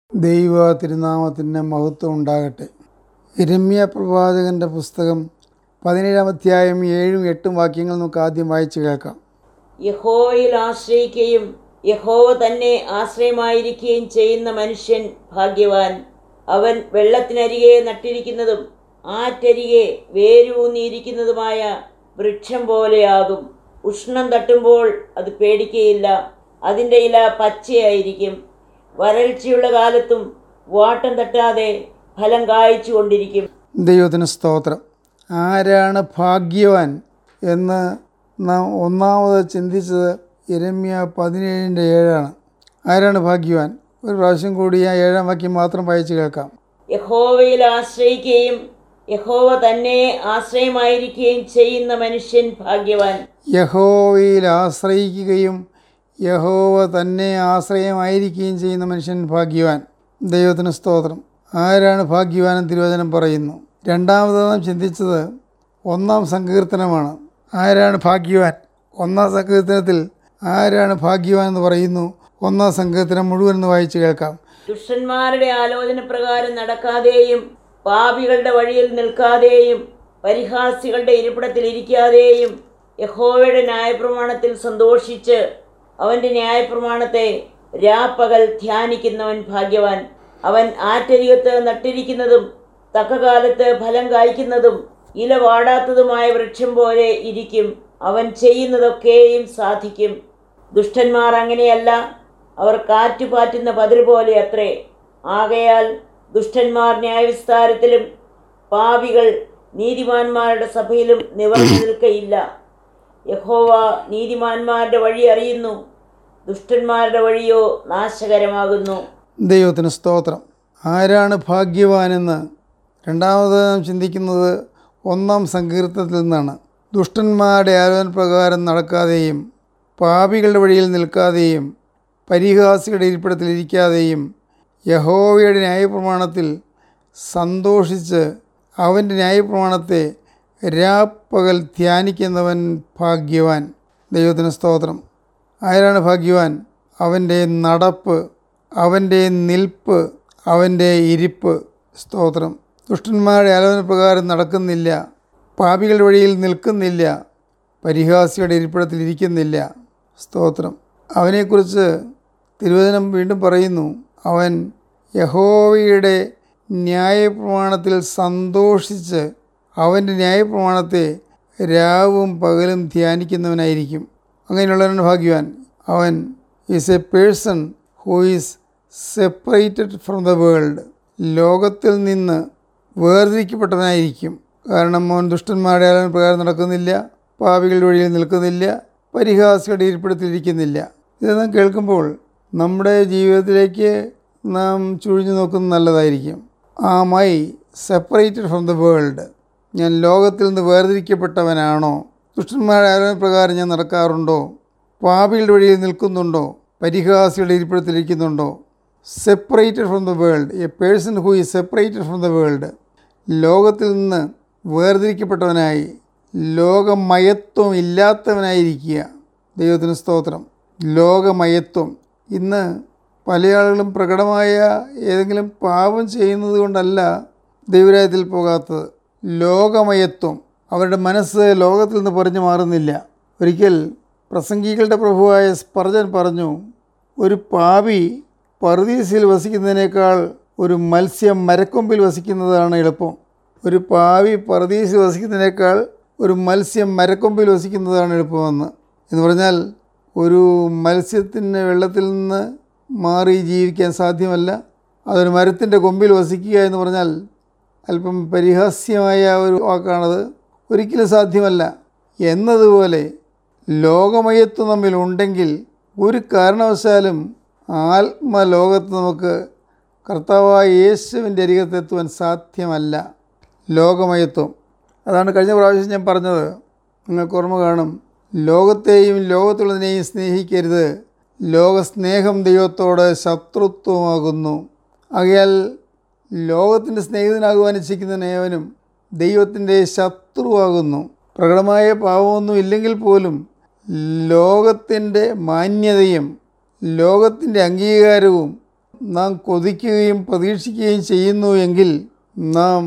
ദൈവ തിരുനാമത്തിന് മഹത്വം ഉണ്ടാകട്ടെ ഇരമ്യ പ്രവാചകന്റെ പുസ്തകം പതിനേഴാം അധ്യായം ഏഴും എട്ടും വാക്യങ്ങൾ നമുക്ക് ആദ്യം വായിച്ചു കേൾക്കാം യഹോവയിൽ ആശ്രയിക്കുകയും യഹോവ തന്നെ ആശ്രയമായിരിക്കുകയും ചെയ്യുന്ന മനുഷ്യൻ ഭാഗ്യവാൻ അവൻ വെള്ളത്തിനരികെ നട്ടിരിക്കുന്നതും ആറ്റരികെ വേരൂന്നിയിരിക്കുന്നതുമായ വൃക്ഷം പോലെയാകും ഉഷ്ണം തട്ടുമ്പോൾ അത് പേടിക്കുകയില്ല അതിൻ്റെ ഇല പച്ചയായിരിക്കും വരൾച്ചയുള്ള കാലത്തും വാട്ടം തട്ടാതെ ഫലം കായ്ച്ചു കൊണ്ടിരിക്കും ദൈവത്തിന് സ്തോത്രം ആരാണ് ഭാഗ്യവാൻ എന്ന് നാം ഒന്നാമത് ചിന്തിച്ചത് ഇരമ്യ പതിനേഴിൻ്റെ ഏഴാണ് ആരാണ് ഭാഗ്യവാൻ ഒരു പ്രാവശ്യം കൂടി ആ ഏഴാം വാക്യം മാത്രം വായിച്ചു കേൾക്കാം യഹോവയിൽ ആശ്രയിക്കുകയും യഹോവ തന്നെ ആശ്രയമായിരിക്കുകയും ചെയ്യുന്ന മനുഷ്യൻ ഭാഗ്യവാൻ യഹോവയിൽ ആശ്രയിക്കുകയും യഹോവ തന്നെ ആശ്രയമായിരിക്കുകയും ചെയ്യുന്ന മനുഷ്യൻ ഭാഗ്യവാൻ ദൈവത്തിന് സ്തോത്രം ആരാണ് ഭാഗ്യവാൻ എന്ന് തിരുവചനം പറയുന്നു രണ്ടാമത് നാം ചിന്തിച്ചത് ഒന്നാം സങ്കീർത്തനമാണ് ആരാണ് ഭാഗ്യവാൻ ഒന്നാം സങ്കീർത്തനത്തിൽ ആരാണ് ഭാഗ്യവാൻ എന്ന് പറയുന്നു ഒന്നാം സങ്കീർത്തനം മുഴുവൻ ഒന്ന് വായിച്ചു കേൾക്കാം ദുഷ്ടന്മാരുടെ ആലോചന പ്രകാരം നടക്കാതെയും പാപികളുടെ വഴിയിൽ നിൽക്കാതെയും പരിഹാസികളുടെ ഇരിപ്പിടത്തിൽ ഇരിക്കാതെയും യഹോവയുടെ ന്യായപ്രമാണത്തിൽ സന്തോഷിച്ച് അവൻ്റെ ന്യായപ്രമാണത്തെ രാപ്പകൽ ധ്യാനിക്കുന്നവൻ ഭാഗ്യവാൻ അവൻ ആറ്റരികത്ത് നട്ടിരിക്കുന്നതും തക്കകാലത്ത് ഫലം കായ്ക്കുന്നതും ഇല വാടാത്തതുമായ വൃക്ഷം പോലെ ഇരിക്കും അവൻ ചെയ്യുന്നതൊക്കെയും സാധിക്കും ദുഷ്ടന്മാർ അങ്ങനെയല്ല അവർ കാറ്റ് പാറ്റുന്ന പതിൽ പോലെ അത്രേ ആകയാൽ ദുഷ്ടന്മാർ ന്യായവിസ്താരത്തിലും പാപികൾ നീതിമാന്മാരുടെ സഭയിലും നിവർന്നു നിൽക്കയില്ല യഹോവ നീതിമാന്മാരുടെ വഴി അറിയുന്നു ദുഷ്ടന്മാരുടെ വഴിയോ നാശകരമാകുന്നു ദൈവത്തിന് സ്തോത്രം ആരാണ് ഭാഗ്യവാനെന്ന് രണ്ടാമത് നാം ചിന്തിക്കുന്നത് ഒന്നാം സങ്കീർത്തനത്തിൽ നിന്നാണ് ദുഷ്ടന്മാരുടെ ആലോചന പ്രകാരം നടക്കാതെയും പാപികളുടെ വഴിയിൽ നിൽക്കാതെയും പരിഹാസികളുടെ ഇരിപ്പിടത്തിൽ ഇരിക്കാതെയും യഹോവയുടെ ന്യായപ്രമാണത്തിൽ സന്തോഷിച്ച് അവൻ്റെ ന്യായപ്രമാണത്തെ രാപ്പകൽ ധ്യാനിക്കുന്നവൻ ഭാഗ്യവാൻ ദൈവത്തിന് സ്തോത്രം ആരാണ് ഭാഗ്യവാൻ അവൻ്റെ നടപ്പ് അവൻ്റെ നിൽപ്പ് അവൻ്റെ ഇരിപ്പ് സ്തോത്രം ദുഷ്ടന്മാരുടെ ആലോചന പ്രകാരം നടക്കുന്നില്ല പാപികളുടെ വഴിയിൽ നിൽക്കുന്നില്ല പരിഹാസിയുടെ ഇരിപ്പിടത്തിൽ ഇരിക്കുന്നില്ല സ്തോത്രം അവനെക്കുറിച്ച് തിരുവചനം വീണ്ടും പറയുന്നു അവൻ യഹോവയുടെ ന്യായപ്രമാണത്തിൽ സന്തോഷിച്ച് അവൻ്റെ ന്യായപ്രമാണത്തെ രാവും പകലും ധ്യാനിക്കുന്നവനായിരിക്കും അങ്ങനെയുള്ളവനാണ് ഭാഗ്യവാൻ അവൻ is a person who is separated from the world ലോകത്തിൽ നിന്ന് വേർതിരിക്കപ്പെട്ടവനായിരിക്കും കാരണം അവൻ ദുഷ്ടന്മാരുടെ ആലോചന പ്രകാരം നടക്കുന്നില്ല പാപികളുടെ വഴിയിൽ നിൽക്കുന്നില്ല പരിഹാസികളുടെ ഇരിപ്പിടത്തിലിരിക്കുന്നില്ല ഇതെല്ലാം കേൾക്കുമ്പോൾ നമ്മുടെ ജീവിതത്തിലേക്ക് നാം ചുഴിഞ്ഞു നോക്കുന്നത് നല്ലതായിരിക്കും ആ my separated from the world ഞാൻ ലോകത്തിൽ നിന്ന് വേർതിരിക്കപ്പെട്ടവനാണോ ദുഷ്ടന്മാരുടെ ആലോചന പ്രകാരം ഞാൻ നടക്കാറുണ്ടോ പാപികളുടെ വഴിയിൽ നിൽക്കുന്നുണ്ടോ പരിഹാസികളുടെ ഇരിപ്പിടത്തിലിരിക്കുന്നുണ്ടോ separated from the world a person who is separated from the world ലോകത്തിൽ നിന്ന് വേർതിരിക്കപ്പെട്ടവനായി ലോകമയത്വം ഇല്ലാത്തവനായിരിക്കുക ദൈവത്തിന് സ്തോത്രം ലോകമയത്വം ഇന്ന് പല ആളുകളും പ്രകടമായ ഏതെങ്കിലും പാപം ചെയ്യുന്നത് കൊണ്ടല്ല ദൈവരായത്തിൽ പോകാത്തത് ലോകമയത്വം അവരുടെ മനസ്സ് ലോകത്തിൽ നിന്ന് പൊറിഞ്ഞു മാറുന്നില്ല ഒരിക്കൽ പ്രസംഗികളുടെ പ്രഭുവായ സ്പർജൻ പറഞ്ഞു ഒരു പാപി പറുദീസിൽ വസിക്കുന്നതിനേക്കാൾ ഒരു മത്സ്യം മരക്കൊമ്പിൽ വസിക്കുന്നതാണ് എളുപ്പം ഒരു പാവി പറുദീസിൽ വസിക്കുന്നതിനേക്കാൾ ഒരു മത്സ്യം മരക്കൊമ്പിൽ വസിക്കുന്നതാണ് എളുപ്പമെന്ന് എന്ന് പറഞ്ഞാൽ ഒരു മത്സ്യത്തിന് വെള്ളത്തിൽ നിന്ന് മാറി ജീവിക്കാൻ സാധ്യമല്ല അതൊരു മരത്തിൻ്റെ കൊമ്പിൽ വസിക്കുക എന്ന് പറഞ്ഞാൽ അല്പം പരിഹാസ്യമായ ഒരു വാക്കാണത് ഒരിക്കലും സാധ്യമല്ല എന്നതുപോലെ ലോകമയത്വം നമ്മിലുണ്ടെങ്കിൽ ഒരു കാരണവശാലും ആത്മലോകത്ത് നമുക്ക് കർത്താവായ യേശുവിൻ്റെ അരികത്തെത്തുവാൻ സാധ്യമല്ല ലോകമയത്വം അതാണ് കഴിഞ്ഞ പ്രാവശ്യം ഞാൻ പറഞ്ഞത് നിങ്ങൾക്ക് ഓർമ്മ കാണും ലോകത്തെയും ലോകത്തുള്ളതിനെയും സ്നേഹിക്കരുത് ലോകസ്നേഹം ദൈവത്തോട് ശത്രുത്വമാകുന്നു ആകയാൽ ലോകത്തിൻ്റെ സ്നേഹിതനാകുവാൻ ഇച്ഛിക്കുന്ന ഏവനും ദൈവത്തിൻ്റെ ശത്രുവാകുന്നു പ്രകടമായ പാവമൊന്നും ഇല്ലെങ്കിൽ പോലും ലോകത്തിൻ്റെ മാന്യതയും ലോകത്തിൻ്റെ അംഗീകാരവും നാം കൊതിക്കുകയും പ്രതീക്ഷിക്കുകയും ചെയ്യുന്നു എങ്കിൽ നാം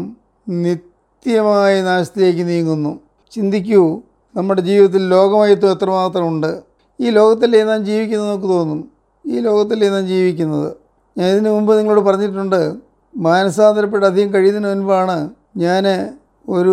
നിത്യമായ നാശത്തിലേക്ക് നീങ്ങുന്നു ചിന്തിക്കൂ നമ്മുടെ ജീവിതത്തിൽ ലോകമയത്വം എത്രമാത്രമുണ്ട് ഈ ലോകത്തല്ലേ നാം ജീവിക്കുന്നത് നമുക്ക് തോന്നും ഈ ലോകത്തല്ലേ നാം ജീവിക്കുന്നത് ഞാൻ ഇതിനു മുമ്പ് നിങ്ങളോട് പറഞ്ഞിട്ടുണ്ട് മാനസാന്തരപ്പെട്ട് അധികം കഴിയുന്നതിന് മുൻപാണ് ഞാൻ ഒരു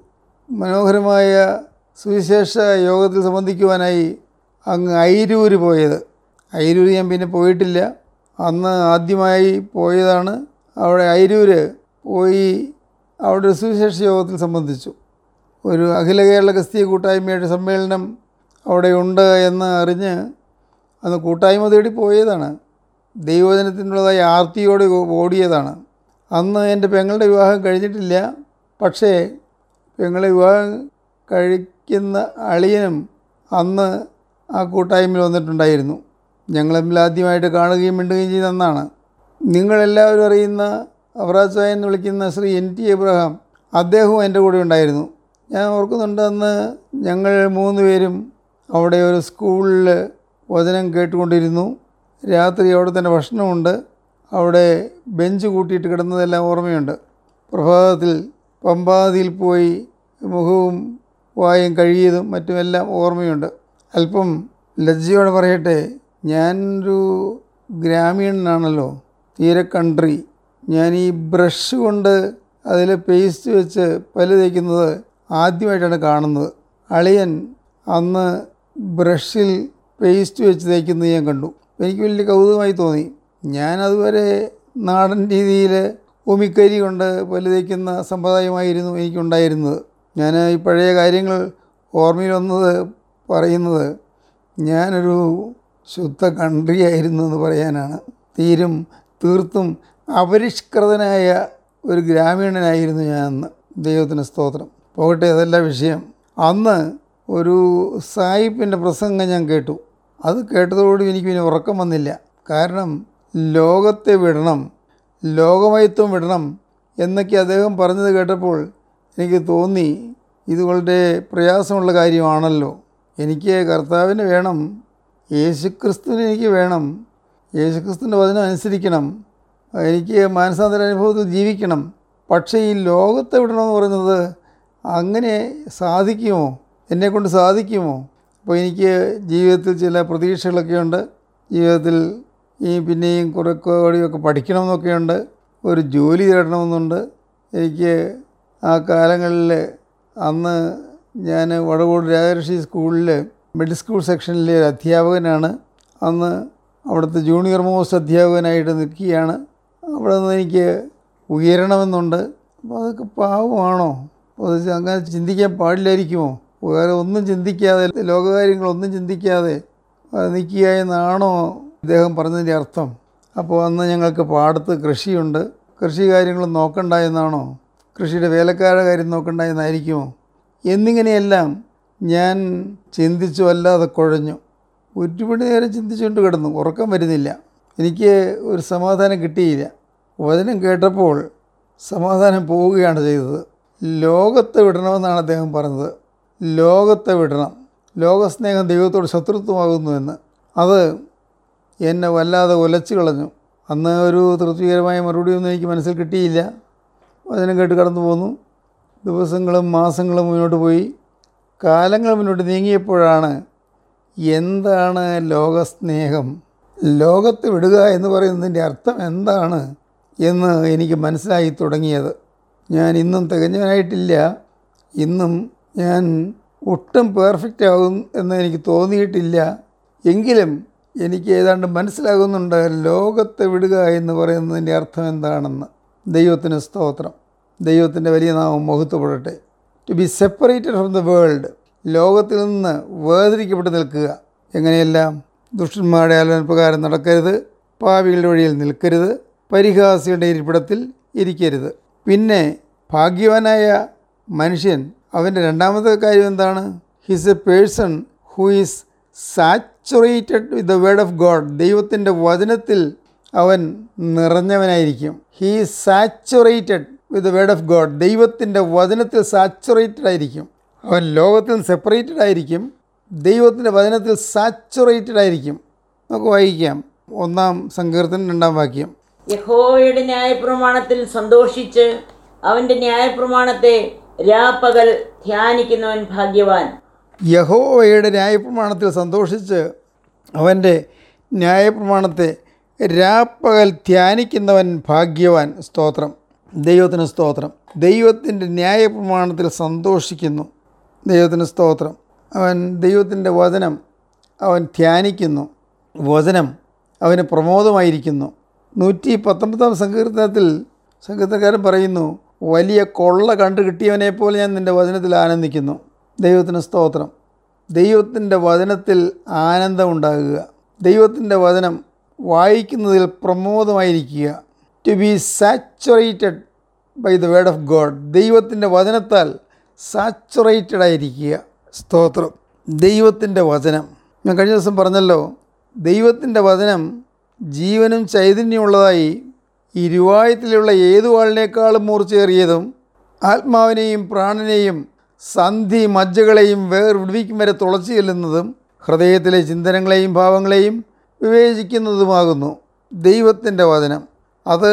മനോഹരമായ സുവിശേഷ യോഗത്തിൽ സംബന്ധിക്കുവാനായി അങ്ങ് ഐരൂര് പോയത് ഐരൂര് ഞാൻ പിന്നെ പോയിട്ടില്ല അന്ന് ആദ്യമായി പോയതാണ് അവിടെ ഐരൂര് പോയി അവിടെ ഒരു സുവിശേഷ യോഗത്തിൽ സംബന്ധിച്ചു ഒരു അഖില കേരള ക്രിസ്തീയ കൂട്ടായ്മയുടെ സമ്മേളനം അവിടെ ഉണ്ട് എന്ന് അറിഞ്ഞ് അന്ന് കൂട്ടായ്മ തേടി പോയതാണ് ദൈവജനത്തിനുള്ളതായ ആർത്തിയോടെ ഓടിയതാണ് അന്ന് എൻ്റെ പെങ്ങളുടെ വിവാഹം കഴിഞ്ഞിട്ടില്ല പക്ഷേ പെങ്ങളെ വിവാഹം കഴിക്കുന്ന അളിയനും അന്ന് ആ കൂട്ടായ്മയിൽ വന്നിട്ടുണ്ടായിരുന്നു ഞങ്ങൾ തമ്മിൽ ആദ്യമായിട്ട് കാണുകയും മിണ്ടുകയും ചെയ്ത അന്നാണ് നിങ്ങളെല്ലാവരും അറിയുന്ന അവറാച്ചായ എന്ന് വിളിക്കുന്ന ശ്രീ എൻ ടി എബ്രഹാം അദ്ദേഹവും എൻ്റെ കൂടെ ഉണ്ടായിരുന്നു ഞാൻ ഓർക്കുന്നുണ്ട് അന്ന് ഞങ്ങൾ മൂന്ന് പേരും അവിടെ ഒരു സ്കൂളിൽ വചനം കേട്ടുകൊണ്ടിരുന്നു രാത്രി അവിടെ തന്നെ ഭക്ഷണമുണ്ട് അവിടെ ബെഞ്ച് കൂട്ടിയിട്ട് കിടന്നതെല്ലാം ഓർമ്മയുണ്ട് പ്രഭാതത്തിൽ പമ്പാതിയിൽ പോയി മുഖവും വായും കഴുകിയതും മറ്റുമെല്ലാം ഓർമ്മയുണ്ട് അല്പം ലജ്ജയോടെ പറയട്ടെ ഞാനൊരു ഗ്രാമീണനാണല്ലോ തീരെ കൺട്രി ഞാൻ ഈ ബ്രഷ് കൊണ്ട് അതിൽ പേസ്റ്റ് വെച്ച് പല്ല് തേക്കുന്നത് ആദ്യമായിട്ടാണ് കാണുന്നത് അളിയൻ അന്ന് ബ്രഷിൽ പേസ്റ്റ് വെച്ച് തേക്കുന്നത് ഞാൻ കണ്ടു എനിക്ക് വലിയ കൗതുകമായി തോന്നി ഞാൻ അതുവരെ നാടൻ രീതിയിൽ ഉമിക്കരി കൊണ്ട് പല്ല് തേക്കുന്ന സമ്പ്രദായമായിരുന്നു എനിക്കുണ്ടായിരുന്നത് ഞാൻ ഈ പഴയ കാര്യങ്ങൾ ഓർമ്മയിൽ വന്നത് പറയുന്നത് ഞാനൊരു ശുദ്ധ കൺട്രി ആയിരുന്നു എന്ന് പറയാനാണ് തീരും തീർത്തും അപരിഷ്കൃതനായ ഒരു ഗ്രാമീണനായിരുന്നു ഞാൻ അന്ന് ദൈവത്തിന് സ്തോത്രം പോകട്ടെ അതല്ല വിഷയം അന്ന് ഒരു സായിപ്പിൻ്റെ പ്രസംഗം ഞാൻ കേട്ടു അത് കേട്ടതോടുകൂടി എനിക്ക് പിന്നെ ഉറക്കം വന്നില്ല കാരണം ലോകത്തെ വിടണം ലോകമയത്വം വിടണം എന്നൊക്കെ അദ്ദേഹം പറഞ്ഞത് കേട്ടപ്പോൾ എനിക്ക് തോന്നി ഇത് വളരെ പ്രയാസമുള്ള കാര്യമാണല്ലോ എനിക്ക് കർത്താവിന് വേണം യേശുക്രിസ്തുവിന് എനിക്ക് വേണം യേശുക്രിസ്തുവിൻ്റെ വചനം അനുസരിക്കണം എനിക്ക് മാനസാന്തര അനുഭവത്തിൽ ജീവിക്കണം പക്ഷേ ഈ ലോകത്തെ വിടണമെന്ന് പറയുന്നത് അങ്ങനെ സാധിക്കുമോ എന്നെക്കൊണ്ട് സാധിക്കുമോ അപ്പോൾ എനിക്ക് ജീവിതത്തിൽ ചില പ്രതീക്ഷകളൊക്കെ ഉണ്ട് ജീവിതത്തിൽ ഈ പിന്നെയും കുറെ കൂടിയൊക്കെ പഠിക്കണമെന്നൊക്കെയുണ്ട് ഒരു ജോലി തേടണമെന്നുണ്ട് എനിക്ക് ആ കാലങ്ങളിൽ അന്ന് ഞാൻ വടകോട് രാജർഷി സ്കൂളിൽ മിഡിൽ സ്കൂൾ സെക്ഷനിലെ ഒരു അധ്യാപകനാണ് അന്ന് അവിടുത്തെ ജൂനിയർ മോസ്റ്റ് അധ്യാപകനായിട്ട് നിൽക്കുകയാണ് അവിടെ നിന്ന് എനിക്ക് ഉയരണമെന്നുണ്ട് അപ്പോൾ അതൊക്കെ പാവമാണോ അപ്പോൾ അത് അങ്ങനെ ചിന്തിക്കാൻ പാടില്ലായിരിക്കുമോ വേറെ ഒന്നും ചിന്തിക്കാതെ ലോകകാര്യങ്ങളൊന്നും ചിന്തിക്കാതെ നിൽക്കുക എന്നാണോ ഇദ്ദേഹം പറഞ്ഞതിൻ്റെ അർത്ഥം അപ്പോൾ അന്ന് ഞങ്ങൾക്ക് പാടത്ത് കൃഷിയുണ്ട് കൃഷി കാര്യങ്ങൾ നോക്കണ്ട എന്നാണോ കൃഷിയുടെ വേലക്കാരുടെ കാര്യം നോക്കണ്ട എന്നായിരിക്കുമോ എന്നിങ്ങനെയെല്ലാം ഞാൻ ചിന്തിച്ചു അല്ലാതെ കുഴഞ്ഞു ഒരുപാട് നേരം ചിന്തിച്ചുകൊണ്ട് കിടന്നു ഉറക്കം വരുന്നില്ല എനിക്ക് ഒരു സമാധാനം കിട്ടിയില്ല വചനം കേട്ടപ്പോൾ സമാധാനം പോവുകയാണ് ചെയ്തത് ലോകത്തെ വിടണമെന്നാണ് അദ്ദേഹം പറഞ്ഞത് ലോകത്തെ വിടണം ലോകസ്നേഹം ദൈവത്തോട് ശത്രുത്വമാകുന്നുവെന്ന് അത് എന്നെ വല്ലാതെ ഉലച്ചു കളഞ്ഞു അന്ന് ഒരു തൃപ്തികരമായ മറുപടിയൊന്നും എനിക്ക് മനസ്സിൽ കിട്ടിയില്ല വചനം കേട്ട് കടന്നു പോന്നു ദിവസങ്ങളും മാസങ്ങളും മുന്നോട്ട് പോയി കാലങ്ങൾ മുന്നോട്ട് നീങ്ങിയപ്പോഴാണ് എന്താണ് ലോകസ്നേഹം ലോകത്തെ വിടുക എന്ന് പറയുന്നതിൻ്റെ അർത്ഥം എന്താണ് എന്ന് എനിക്ക് മനസ്സിലായി തുടങ്ങിയത് ഞാൻ ഇന്നും തികഞ്ഞവനായിട്ടില്ല ഇന്നും ഞാൻ ഒട്ടും പെർഫെക്റ്റ് ആകും എന്ന് എനിക്ക് തോന്നിയിട്ടില്ല എങ്കിലും എനിക്ക് ഏതാണ്ട് മനസ്സിലാകുന്നുണ്ട് ലോകത്തെ വിടുക എന്ന് പറയുന്നതിൻ്റെ അർത്ഥം എന്താണെന്ന് ദൈവത്തിന് സ്തോത്രം ദൈവത്തിൻ്റെ വലിയ നാമം മുഖത്തുപെടട്ടെ to be separated from the world ലോകത്തിൽ നിന്ന് വേർതിരിക്കപ്പെട്ട് നിൽക്കുക എങ്ങനെയെല്ലാം ദുഷ്ടന്മാരുടെ ആലോചനപ്രകാരം നടക്കരുത് പാവികളുടെ വഴിയിൽ നിൽക്കരുത് പരിഹാസികളുടെ ഇരിപ്പിടത്തിൽ ഇരിക്കരുത് പിന്നെ ഭാഗ്യവാനായ മനുഷ്യൻ അവൻ്റെ രണ്ടാമത്തെ കാര്യം എന്താണ് his a person who is saturated with the word of God ദൈവത്തിൻ്റെ വചനത്തിൽ അവൻ നിറഞ്ഞവനായിരിക്കും he saturated with the word of God ദൈവത്തിൻ്റെ വചനത്തിൽ സാച്ചുറേറ്റഡ് ആയിരിക്കും അവൻ ലോകത്തിൽ സെപ്പറേറ്റഡ് ആയിരിക്കും ദൈവത്തിൻ്റെ വചനത്തിൽ സാച്ചുറേറ്റഡ് ആയിരിക്കും നമുക്ക് വായിക്കാം ഒന്നാം സങ്കീർത്തനം രണ്ടാം വാക്യം യഹോവയുടെ ന്യായപ്രമാണത്തിൽ സന്തോഷിച്ച് അവന്റെ ന്യായപ്രമാണത്തെ രാപ്പകൽ ധ്യാനിക്കുന്നവൻ ഭാഗ്യവാൻ യഹോവയുടെ ന്യായപ്രമാണത്തിൽ സന്തോഷിച്ച് അവൻ്റെ ന്യായപ്രമാണത്തെ രാപ്പകൽ ധ്യാനിക്കുന്നവൻ ഭാഗ്യവാൻ സ്തോത്രം ദൈവത്തിന് സ്തോത്രം ദൈവത്തിൻ്റെ ന്യായപ്രമാണത്തിൽ സന്തോഷിക്കുന്നു ദൈവത്തിന് സ്തോത്രം അവൻ ദൈവത്തിൻ്റെ വചനം അവൻ ധ്യാനിക്കുന്നു വചനം അവന് പ്രമോദമായിരിക്കുന്നു നൂറ്റി പത്തൊമ്പതാം സങ്കീർത്തനത്തിൽ സങ്കീർത്തനക്കാരൻ പറയുന്നു വലിയ കൊള്ള കണ്ടു കിട്ടിയവനെ പോലെ ഞാൻ നിൻ്റെ വചനത്തിൽ ആനന്ദിക്കുന്നു ദൈവത്തിന് സ്തോത്രം ദൈവത്തിൻ്റെ വചനത്തിൽ ആനന്ദമുണ്ടാകുക ദൈവത്തിൻ്റെ വചനം വായിക്കുന്നതിൽ പ്രമോദമായിരിക്കുക to be saturated by the word of God ദൈവത്തിൻ്റെ വചനത്താൽ സാച്ചുറേറ്റഡ് ആയിരിക്കുക സ്തോത്രം ദൈവത്തിൻ്റെ വചനം ഞാൻ കഴിഞ്ഞ ദിവസം പറഞ്ഞല്ലോ ദൈവത്തിൻ്റെ വചനം ജീവനും ചൈതന്യമുള്ളതായി ഇരുവായത്തിലുള്ള ഏതു വാളിനേക്കാളും മൂർച്ചയേറിയതും ആത്മാവിനെയും പ്രാണനെയും സന്ധി മജ്ജകളെയും വേർവിടുവിക്കും വരെ തുളച്ചു ചെല്ലുന്നതും ഹൃദയത്തിലെ ചിന്തനങ്ങളെയും ഭാവങ്ങളെയും വിവേചിക്കുന്നതുമാകുന്നു ദൈവത്തിൻ്റെ വചനം അത്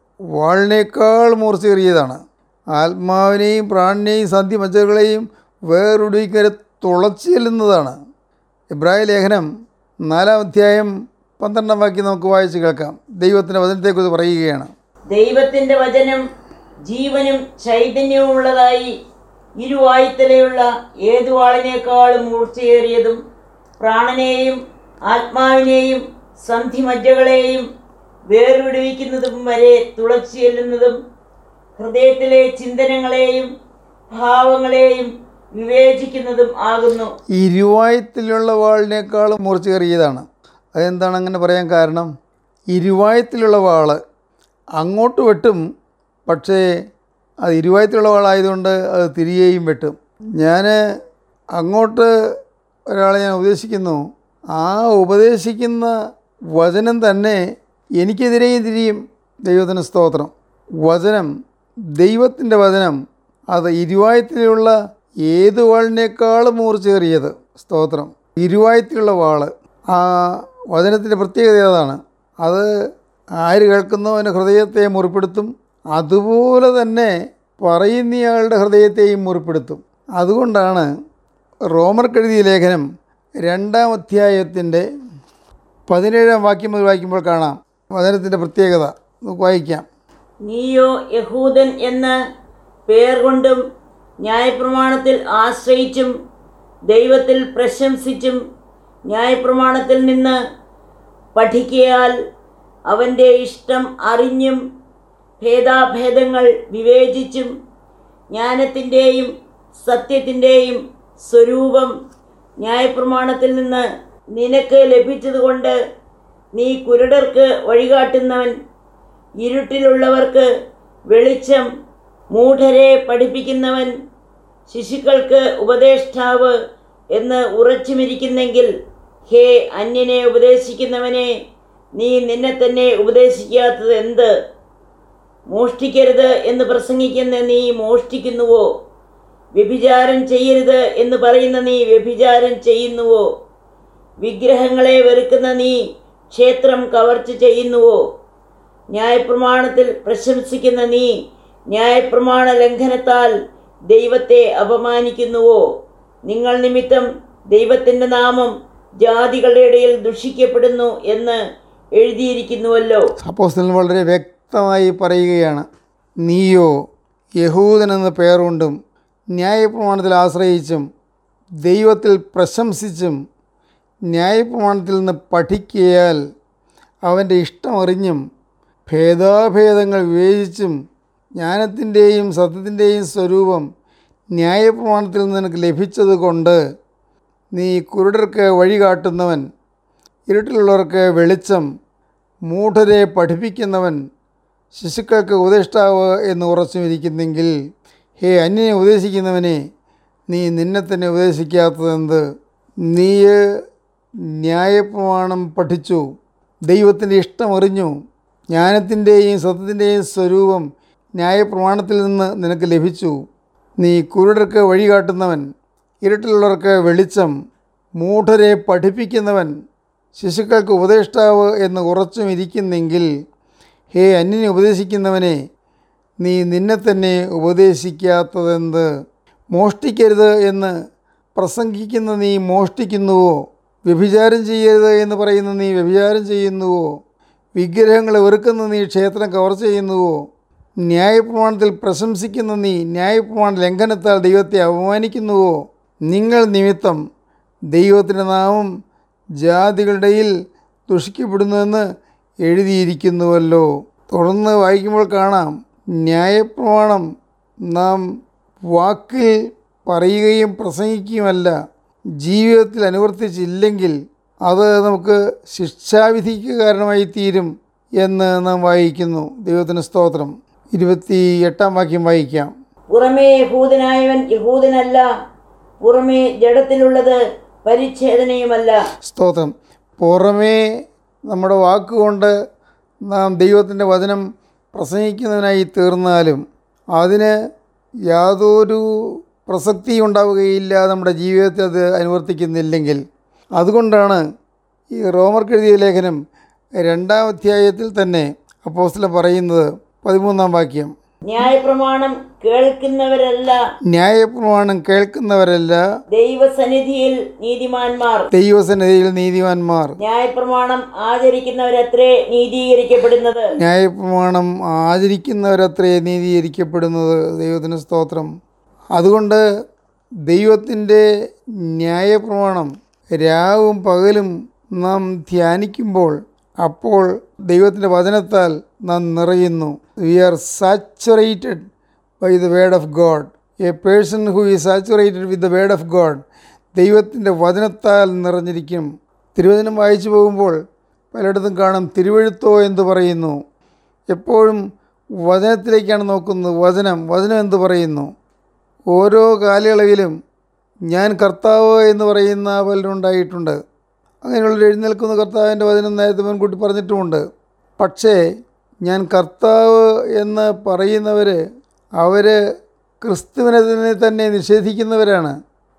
വാളിനേക്കാൾ മൂർച്ചയേറിയതാണ് ആത്മാവിനെയും പ്രാണനെയും സന്ധി മജ്ജകളെയും വേർവിടുവിക്കും വരെ തുളച്ചു ചെല്ലുന്നതാണ് ഇബ്രാഹിം ലേഖനം നാലാം അധ്യായം പന്ത്രണ്ടാം വാക്യം നമുക്ക് വായിച്ച് കേൾക്കാം ദൈവത്തിൻ്റെ വചനത്തെക്കുറിച്ച് പറയുകയാണ് ദൈവത്തിന്റെ വചനം ജീവനും ചൈതന്യവുമുള്ളതായി ഇരുവായുത്തലയുള്ള ഏതു വാളിനേക്കാളും മൂർച്ചയേറിയതും പ്രാണനെയും ആത്മാവിനെയും സന്ധിമജ്ജകളെയും വേർവിടുവിക്കുന്നതും വരെ തുളച്ചു ചെല്ലുന്നതും ഹൃദയത്തിലെ ചിന്തനങ്ങളെയും ഭാവങ്ങളെയും വിവേചിക്കുന്നതും ആകുന്നു ഇരുവായത്തിലുള്ള വാളിനേക്കാളും മൂർച്ചയേറിയതാണ് അതെന്താണ് അങ്ങനെ പറയാൻ കാരണം ഇരുവായത്തിലുള്ള വാള് അങ്ങോട്ട് വെട്ടും പക്ഷേ അത് ഇരുവായത്തിലുള്ള വാളായതുകൊണ്ട് അത് തിരികെയും വെട്ടും ഞാൻ അങ്ങോട്ട് ഒരാളെ ഞാൻ ഉപദേശിക്കുന്നു ആ ഉപദേശിക്കുന്ന വചനം തന്നെ എനിക്കെതിരെയും തിരിയും ദൈവത്തിന് സ്തോത്രം വചനം ദൈവത്തിൻ്റെ വചനം അത് ഇരുവായത്തിലുള്ള ഏത് വാളിനേക്കാളും മൂർച്ചേറിയത് സ്തോത്രം ഇരുവായത്തിലുള്ള വാള് ആ വചനത്തിൻ്റെ പ്രത്യേകത അതാണ് അത് ആര് കേൾക്കുന്നോ അവൻ്റെ ഹൃദയത്തെ മുറിപ്പെടുത്തും അതുപോലെ തന്നെ പറയുന്നയാളുടെ ഹൃദയത്തെയും മുറിപ്പെടുത്തും അതുകൊണ്ടാണ് റോമർക്കെഴുതിയ ലേഖനം രണ്ടാം അധ്യായത്തിൻ്റെ പതിനേഴാം വാക്യം മുതൽ വായിക്കുമ്പോൾ കാണാം വചനത്തിൻ്റെ പ്രത്യേകത നമുക്ക് വായിക്കാം നീയോ യഹൂദൻ എന്ന് പേർ കൊണ്ടും ന്യായപ്രമാണത്തിൽ ആശ്രയിച്ചും ദൈവത്തിൽ പ്രശംസിച്ചും ന്യായപ്രമാണത്തിൽ നിന്ന് പഠിക്കയാൽ അവൻ്റെ ഇഷ്ടം അറിഞ്ഞും ഭേദാഭേദങ്ങൾ വിവേചിച്ചും ജ്ഞാനത്തിൻ്റെയും സത്യത്തിൻ്റെയും സ്വരൂപം ന്യായപ്രമാണത്തിൽ നിന്ന് നിനക്ക് ലഭിച്ചതുകൊണ്ട് നീ കുരുടർക്ക് വഴികാട്ടുന്നവൻ ഇരുട്ടിലുള്ളവർക്ക് വെളിച്ചം മൂഢരെ പഠിപ്പിക്കുന്നവൻ ശിശുക്കൾക്ക് ഉപദേഷ്ടാവ് എന്ന് ഉറച്ചുമിരിക്കുന്നെങ്കിൽ ഹേ അന്യനെ ഉപദേശിക്കുന്നവനെ നീ നിന്നെ തന്നെ ഉപദേശിക്കാത്തത് എന്ത് മോഷ്ടിക്കരുത് എന്ന് പ്രസംഗിക്കുന്ന നീ മോഷ്ടിക്കുന്നുവോ വ്യഭിചാരം ചെയ്യരുത് എന്ന് പറയുന്ന നീ വ്യഭിചാരം ചെയ്യുന്നുവോ വിഗ്രഹങ്ങളെ വെറുക്കുന്ന നീ ക്ഷേത്രം കവർച്ച ചെയ്യുന്നുവോ ന്യായപ്രമാണത്തിൽ പ്രശംസിക്കുന്ന നീ ന്യായപ്രമാണ ലംഘനത്താൽ ദൈവത്തെ അപമാനിക്കുന്നുവോ നിങ്ങൾ നിമിത്തം ദൈവത്തിൻ്റെ നാമം ജാതികളുടെ ഇടയിൽ ദുഷിക്കപ്പെടുന്നു എന്ന് എഴുതിയിരിക്കുന്നുവല്ലോ അപ്പോസ്തലൻ വളരെ വ്യക്തമായി പറയുകയാണ് നീയോ യഹൂദൻ എന്ന പേറുകൊണ്ടും ന്യായപ്രമാണത്തിൽ ആശ്രയിച്ചും ദൈവത്തിൽ പ്രശംസിച്ചും ന്യായപ്രമാണത്തിൽ നിന്ന് പഠിക്കിയാൽ അവൻ്റെ ഇഷ്ടമറിഞ്ഞും ഭേദാഭേദങ്ങൾ വിവേചിച്ചും ജ്ഞാനത്തിൻ്റെയും സത്യത്തിൻ്റെയും സ്വരൂപം ന്യായപ്രമാണത്തിൽ നിന്ന് നിനക്ക് ലഭിച്ചതുകൊണ്ട് നീ കുരുടർക്ക് വഴി കാട്ടുന്നവൻ ഇരുട്ടിലുള്ളവർക്ക് വെളിച്ചം മൂഢരെ പഠിപ്പിക്കുന്നവൻ ശിശുക്കൾക്ക് ഉപദേഷ്ടാവ് എന്ന് ഉറച്ചുമിരിക്കുന്നെങ്കിൽ ഹേ അന്യനെ ഉപദേശിക്കുന്നവനെ നീ നിന്നെ തന്നെ ഉപദേശിക്കാത്തതെന്ത് നീ ന്യായപ്രമാണം പഠിച്ചു ദൈവത്തിൻ്റെ ഇഷ്ടമറിഞ്ഞു ജ്ഞാനത്തിൻ്റെയും സത്യത്തിൻ്റെയും സ്വരൂപം ന്യായപ്രമാണത്തിൽ നിന്ന് നിനക്ക് ലഭിച്ചു നീ കുരുടർക്ക് വഴി കാട്ടുന്നവൻ ഇരുട്ടിലുള്ളവർക്ക് വെളിച്ചം മൂഢരെ പഠിപ്പിക്കുന്നവൻ ശിശുക്കൾക്ക് ഉപദേഷ്ടാവ് എന്ന് ഉറച്ചും ഇരിക്കുന്നെങ്കിൽ ഹേ അന്യനെ ഉപദേശിക്കുന്നവനെ നീ നിന്നെ തന്നെ ഉപദേശിക്കാത്തതെന്ത് മോഷ്ടിക്കരുത് എന്ന് പ്രസംഗിക്കുന്ന നീ മോഷ്ടിക്കുന്നുവോ വ്യഭിചാരം ചെയ്യരുത് എന്ന് പറയുന്ന നീ വ്യഭിചാരം ചെയ്യുന്നുവോ വിഗ്രഹങ്ങളെ വെറുക്കുന്ന നീ ക്ഷേത്രം കവർ ചെയ്യുന്നുവോ ന്യായപ്രമാണത്തിൽ പ്രശംസിക്കുന്ന നീ ന്യായപ്രമാണ ലംഘനത്താൽ ദൈവത്തെ അപമാനിക്കുന്നുവോ നിങ്ങൾ നിമിത്തം ദൈവത്തിൻ്റെ നാമം ജാതികളുടെ ഇടയിൽ ദുഷിക്കപ്പെടുന്നുവെന്ന് എഴുതിയിരിക്കുന്നുവല്ലോ തുടർന്ന് വായിക്കുമ്പോൾ കാണാം ന്യായപ്രമാണം നാം വാക്കിൽ പറയുകയും പ്രസംഗിക്കുകയുമല്ല ജീവിതത്തിൽ അനുവർത്തിച്ചില്ലെങ്കിൽ അത് നമുക്ക് ശിക്ഷാവിധിക്ക് കാരണമായി തീരും എന്ന് നാം വായിക്കുന്നു ദൈവത്തിന് സ്തോത്രം ഇരുപത്തി എട്ടാം വാക്യം വായിക്കാം പുറമേ യഹൂദനായവൻ യഹൂദനല്ല പുറമേ ജഡത്തിലുള്ളത് പരിച്ഛേദനയുമല്ല സ്തോത്രം പുറമേ നമ്മുടെ വാക്കുകൊണ്ട് നാം ദൈവത്തിൻ്റെ വചനം പ്രസംഗിക്കുന്നതിനായി തീർന്നാലും അതിന് യാതൊരു പ്രസക്തി ഉണ്ടാവുകയില്ല നമ്മുടെ ജീവിതത്തിൽ അത് അനുവർത്തിക്കുന്നില്ലെങ്കിൽ അതുകൊണ്ടാണ് ഈ റോമർക്ക് എഴുതിയ ലേഖനം രണ്ടാം അധ്യായത്തിൽ തന്നെ അപ്പോസ്തലൻ പറയുന്നത് പതിമൂന്നാം വാക്യം ന്യായപ്രമാണം കേൾക്കുന്നവരല്ല ന്യായപ്രമാണം കേൾക്കുന്നവരല്ല ദൈവസന്നിധിയിൽ നീതിമാന്മാർ ദൈവസന്നിധിയിൽ നീതിമാന്മാർ ന്യായപ്രമാണം ആചരിക്കുന്നവരത്രേ നീതീകരിക്കപ്പെടുന്നത് ന്യായപ്രമാണം ആചരിക്കുന്നവരത്രേ നീതീകരിക്കപ്പെടുന്നത് ദൈവത്തിന് സ്തോത്രം അതുകൊണ്ട് ദൈവത്തിൻ്റെ ന്യായപ്രമാണം രാവും പകലും നാം ധ്യാനിക്കുമ്പോൾ അപ്പോൾ ദൈവത്തിൻ്റെ വചനത്താൽ നാം നിറയുന്നു we are saturated by the word of God a person who is saturated with the word of God ദൈവത്തിൻ്റെ വചനത്താൽ നിറഞ്ഞിരിക്കും തിരുവചനം വായിച്ചു പോകുമ്പോൾ പലയിടത്തും കാണും തിരുവഴുത്തോ എന്ന് പറയുന്നു എപ്പോഴും വചനത്തിലേക്കാണ് നോക്കുന്നത് വചനം വചനം എന്ത് പറയുന്നു ഓരോ കാലയളവിലും ഞാൻ കർത്താവ് എന്ന് പറയുന്ന പലരുണ്ടായിട്ടുണ്ട് അങ്ങനെയുള്ള എഴുന്നേൽക്കുന്ന കർത്താവിൻ്റെ വചനം നേരത്തെ മുൻകൂട്ടി പറഞ്ഞിട്ടുമുണ്ട് പക്ഷേ ഞാൻ കർത്താവ് എന്ന് പറയുന്നവർ അവർ ക്രിസ്തുവിനെ തന്നെ തന്നെ നിഷേധിക്കുന്നവരാണ്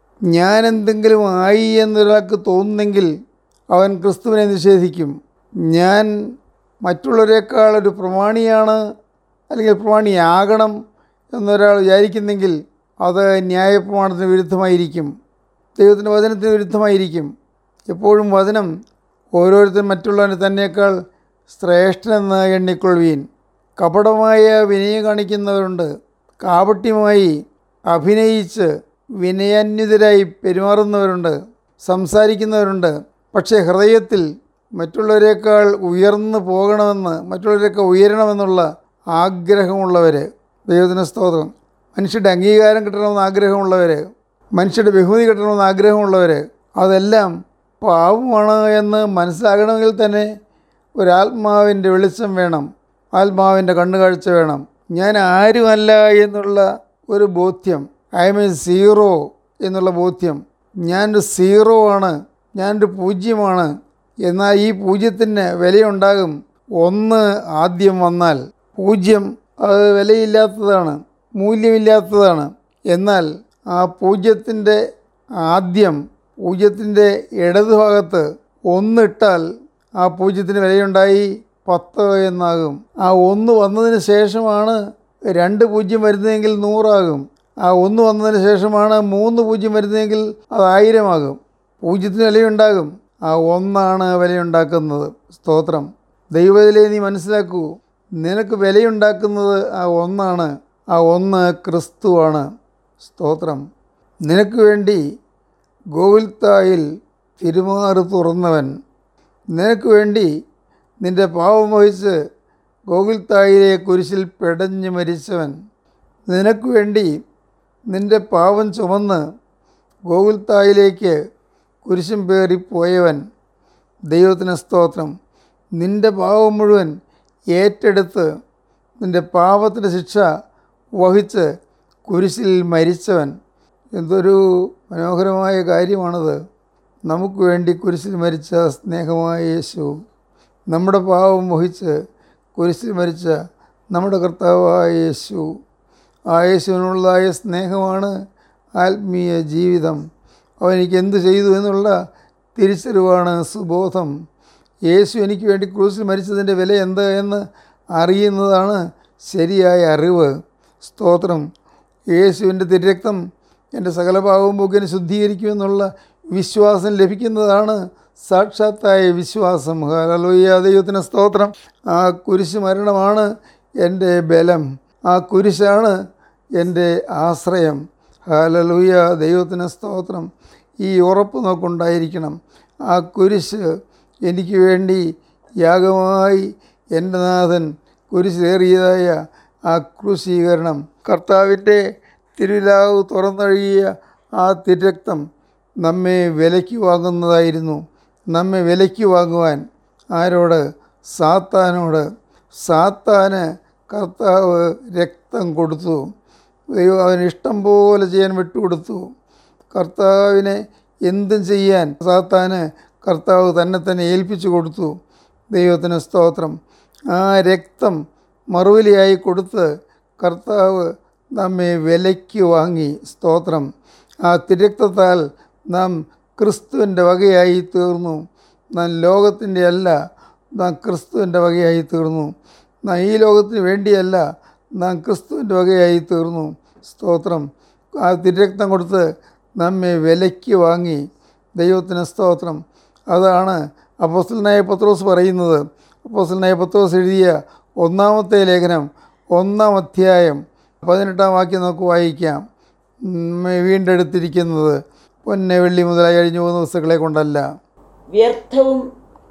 ഞാൻ എന്തെങ്കിലും ആയി എന്നൊരാൾക്ക് തോന്നുന്നെങ്കിൽ അവൻ ക്രിസ്തുവിനെ നിഷേധിക്കും ഞാൻ മറ്റുള്ളവരെക്കാൾ ഒരു പ്രമാണിയാണ് അല്ലെങ്കിൽ പ്രമാണിയാകണം എന്നൊരാൾ വിചാരിക്കുന്നെങ്കിൽ അത് ന്യായപ്രമാണത്തിന് വിരുദ്ധമായിരിക്കും ദൈവത്തിൻ്റെ വചനത്തിന് വിരുദ്ധമായിരിക്കും എപ്പോഴും വചനം ഓരോരുത്തരും മറ്റുള്ളവന് തന്നേക്കാൾ ശ്രേഷ്ഠനെന്ന് എണ്ണിക്കൊള്ളുവീൻ കപടമായ വിനയം കാണിക്കുന്നവരുണ്ട് കാപട്യമായി അഭിനയിച്ച് വിനയാന്വിതരായി പെരുമാറുന്നവരുണ്ട് സംസാരിക്കുന്നവരുണ്ട് പക്ഷേ ഹൃദയത്തിൽ മറ്റുള്ളവരെക്കാൾ ഉയർന്നു പോകണമെന്ന് മറ്റുള്ളവരെക്കാൾ ഉയരണമെന്നുള്ള ആഗ്രഹമുള്ളവർ ദൈവത്തിന് സ്തോത്രം മനുഷ്യരുടെ അംഗീകാരം കിട്ടണമെന്ന് ആഗ്രഹമുള്ളവർ മനുഷ്യരുടെ ബഹുമതി കിട്ടണമെന്ന് ആഗ്രഹമുള്ളവർ അതെല്ലാം പാവമാണ് എന്ന് മനസ്സിലാകണമെങ്കിൽ തന്നെ ഒരാത്മാവിൻ്റെ വെളിച്ചം വേണം ആത്മാവിൻ്റെ കണ്ണുകാഴ്ച വേണം ഞാൻ ആരുമല്ല എന്നുള്ള ഒരു ബോധ്യം ഐ എം എ സീറോ എന്നുള്ള ബോധ്യം ഞാനൊരു സീറോ ആണ് ഞാനൊരു പൂജ്യമാണ് എന്നാൽ ഈ പൂജ്യത്തിന് വിലയുണ്ടാകും ഒന്ന് ആദ്യം വന്നാൽ പൂജ്യം അത് വിലയില്ലാത്തതാണ് മൂല്യമില്ലാത്തതാണ് എന്നാൽ ആ പൂജ്യത്തിൻ്റെ ആദ്യം പൂജ്യത്തിൻ്റെ ഇടതുഭാഗത്ത് ഒന്നിട്ടാൽ ആ പൂജ്യത്തിന് വിലയുണ്ടായി പത്ത് എന്നാകും ആ ഒന്ന് വന്നതിന് ശേഷമാണ് രണ്ട് പൂജ്യം വരുന്നതെങ്കിൽ നൂറാകും ആ ഒന്ന് വന്നതിന് ശേഷമാണ് മൂന്ന് പൂജ്യം വരുന്നതെങ്കിൽ അത് ആയിരമാകും പൂജ്യത്തിന് വിലയുണ്ടാകും ആ ഒന്നാണ് വിലയുണ്ടാക്കുന്നത് സ്തോത്രം ദൈവത്തിലെ നീ മനസ്സിലാക്കൂ നിനക്ക് വിലയുണ്ടാക്കുന്നത് ആ ഒന്നാണ് ആ ഒന്ന് ക്രിസ്തുവാണ് സ്തോത്രം നിനക്ക് വേണ്ടി ഗോകുൽത്തായിൽ തിരുമാറ് തുറന്നവൻ നിനക്ക് വേണ്ടി നിന്റെ പാവം വഹിച്ച് ഗോകുൽത്തായിലെ കുരിശിൽ പെടഞ്ഞു മരിച്ചവൻ നിനക്ക് വേണ്ടി നിന്റെ പാവം ചുമന്ന് ഗോകുൽത്തായിലേക്ക് കുരിശും പേറി പോയവൻ ദൈവത്തിന് സ്തോത്രം നിന്റെ പാവം മുഴുവൻ ഏറ്റെടുത്ത് നിന്റെ പാപത്തിൻ്റെ ശിക്ഷ വഹിച്ച് കുരിശിൽ മരിച്ചവൻ എന്തൊരു മനോഹരമായ കാര്യമാണത് നമുക്ക് വേണ്ടി കുരിശിൽ മരിച്ച സ്നേഹമായ യേശു നമ്മുടെ പാവം വഹിച്ച് കുരിശിൽ മരിച്ച നമ്മുടെ കർത്താവായ യേശു ആ യേശുവിനുള്ളതായ സ്നേഹമാണ് ആത്മീയ ജീവിതം അവൻ എനിക്ക് എന്ത് ചെയ്തു എന്നുള്ള തിരിച്ചറിവാണ് സുബോധം യേശു എനിക്ക് വേണ്ടി ക്രൂസിൽ മരിച്ചതിൻ്റെ വില എന്ത് എന്ന് അറിയുന്നതാണ് ശരിയായ അറിവ് സ്തോത്രം യേശുവിൻ്റെ തിരക്തം എൻ്റെ സകല പാവവും പോക്കിനെ ശുദ്ധീകരിക്കുമെന്നുള്ള വിശ്വാസം ലഭിക്കുന്നതാണ് സാക്ഷാത്തായ വിശ്വാസം ഹലോയ്യ ദൈവത്തിന് സ്തോത്രം ആ കുരിശ് മരണമാണ് എൻ്റെ ബലം ആ കുരിശാണ് എൻ്റെ ആശ്രയം ഹാലലൂയ ദൈവത്തിന് സ്തോത്രം ഈ ഉറപ്പ് നോക്കുണ്ടായിരിക്കണം ആ കുരിശ് എനിക്ക് വേണ്ടി യാഗമായി എൻ്റെ നാഥൻ കുരിശേറിയതായ ആ ക്രൂശീകരണം കർത്താവിൻ്റെ തിരുവിലാവ് തുറന്നൊഴുകിയ ആ തിരക്തം നമ്മെ വിലയ്ക്ക് വാങ്ങുന്നതായിരുന്നു നമ്മെ വിലയ്ക്ക് വാങ്ങുവാൻ ആരോട് സാത്താനോട് സാത്താന് കർത്താവ് രക്തം കൊടുത്തു ദൈവം അവന് ഇഷ്ടം പോലെ ചെയ്യാൻ വിട്ടുകൊടുത്തു കർത്താവിനെ എന്തും ചെയ്യാൻ സാത്താന് കർത്താവ് തന്നെ തന്നെ ഏൽപ്പിച്ചു കൊടുത്തു ദൈവത്തിന് സ്തോത്രം ആ രക്തം മറുപടിയായി കൊടുത്ത് കർത്താവ് നമ്മെ വിലയ്ക്ക് വാങ്ങി സ്തോത്രം ആ തിരക്തത്താൽ നാം ക്രിസ്തുവിൻ്റെ വകയായി തീർന്നു നാം ലോകത്തിൻ്റെ അല്ല നാം ക്രിസ്തുവിൻ്റെ വകയായി തീർന്നു നാം ഈ ലോകത്തിന് വേണ്ടിയല്ല നാം ക്രിസ്തുവിൻ്റെ വകയായി തീർന്നു സ്തോത്രം ആ തിരക്തം കൊടുത്ത് നമ്മെ വിലയ്ക്ക് വാങ്ങി ദൈവത്തിന് സ്തോത്രം അതാണ് അപ്പോസ്റ്റലനായ പത്രോസ് പറയുന്നത് അപ്പോസ്റ്റലനായ പത്രോസ് എഴുതിയ ഒന്നാമത്തെ ലേഖനം ഒന്നാം അധ്യായം പതിനെട്ടാം വാക്യം നമുക്ക് വായിക്കാം നമ്മെ വീണ്ടെടുത്തിരിക്കുന്നത് പൊന്നെ വെള്ളി മുതലായി കഴിഞ്ഞു പോകുന്ന വസ്തുക്കളെ കൊണ്ടല്ല വ്യർത്ഥവും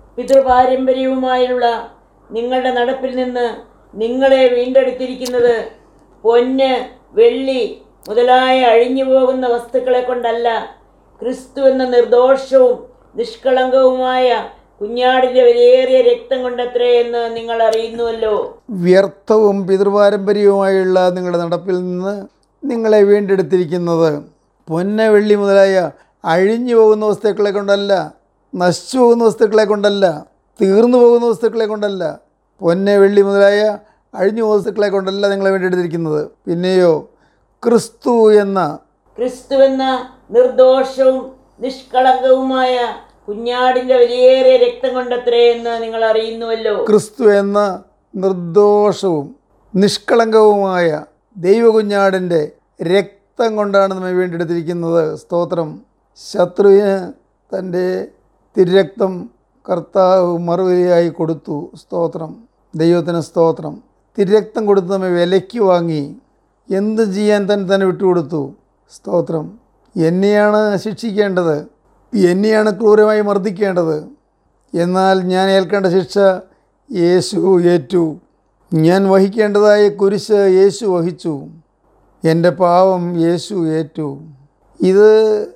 പിതൃപാരമ്പര്യവുമായുള്ള നിങ്ങളുടെ നടപ്പിൽ നിന്ന് നിങ്ങളെ വീണ്ടെടുത്തിരിക്കുന്നത് പൊന്ന് വെള്ളി മുതലായ അഴിഞ്ഞു പോകുന്ന വസ്തുക്കളെ കൊണ്ടല്ല ക്രിസ്തു എന്ന നിർദോഷവും നിഷ്കളങ്കവുമായ കുഞ്ഞാടിൻ്റെ വിലയേറിയ രക്തം കൊണ്ടത്രേ എന്ന് നിങ്ങൾ അറിയുന്നുവല്ലോ വ്യർത്ഥവും പിതൃപാരമ്പര്യവുമായുള്ള നിങ്ങളുടെ നടപ്പിൽ നിന്ന് നിങ്ങളെ വീണ്ടെടുത്തിരിക്കുന്നത് പൊന്ന വെള്ളി മുതലായ അഴിഞ്ഞു പോകുന്ന വസ്തുക്കളെ കൊണ്ടല്ല നശിച്ചു പോകുന്ന വസ്തുക്കളെ കൊണ്ടല്ല തീർന്നു പോകുന്ന വസ്തുക്കളെ കൊണ്ടല്ല പൊന്ന വെള്ളി മുതലായ അഴിഞ്ഞു പോകുന്ന വസ്തുക്കളെ കൊണ്ടല്ല നിങ്ങളെ വീണ്ടെടുത്തിരിക്കുന്നത് പിന്നെയോ ക്രിസ്തു എന്ന ക്രിസ്തു എന്ന നിർദോഷവും നിഷ്കളങ്കവുമായ കുഞ്ഞാടിൻ്റെ വിലയേറിയ രക്തം കൊണ്ടത്രേ എന്ന് നിങ്ങൾ അറിയുന്നുവല്ലോ ക്രിസ്തു എന്ന നിർദോഷവും നിഷ്കളങ്കവുമായ ദൈവകുഞ്ഞാടിൻ്റെ രക്തം കൊണ്ടാണ് നമ്മെ വീണ്ടെടുത്തിരിക്കുന്നത് സ്തോത്രം ശത്രുവിന് തൻ്റെ തിരക്തം കർത്താവ് മറുപടിയായി കൊടുത്തു സ്തോത്രം ദൈവത്തിന് സ്തോത്രം തിരക്തം കൊടുത്ത് നമ്മെ വിലയ്ക്ക് വാങ്ങി എന്ത് ചെയ്യാൻ തന്നെ തന്നെ വിട്ടുകൊടുത്തു സ്തോത്രം എന്നെയാണ് ശിക്ഷിക്കേണ്ടത് എന്നെയാണ് ക്രൂരമായി മർദ്ദിക്കേണ്ടത് എന്നാൽ ഞാൻ ഏൽക്കേണ്ട ശിക്ഷ യേശു ഏറ്റു ഞാൻ വഹിക്കേണ്ടതായ കുരിശ് യേശു വഹിച്ചു എൻ്റെ പാവം യേശു ഏറ്റു ഇത്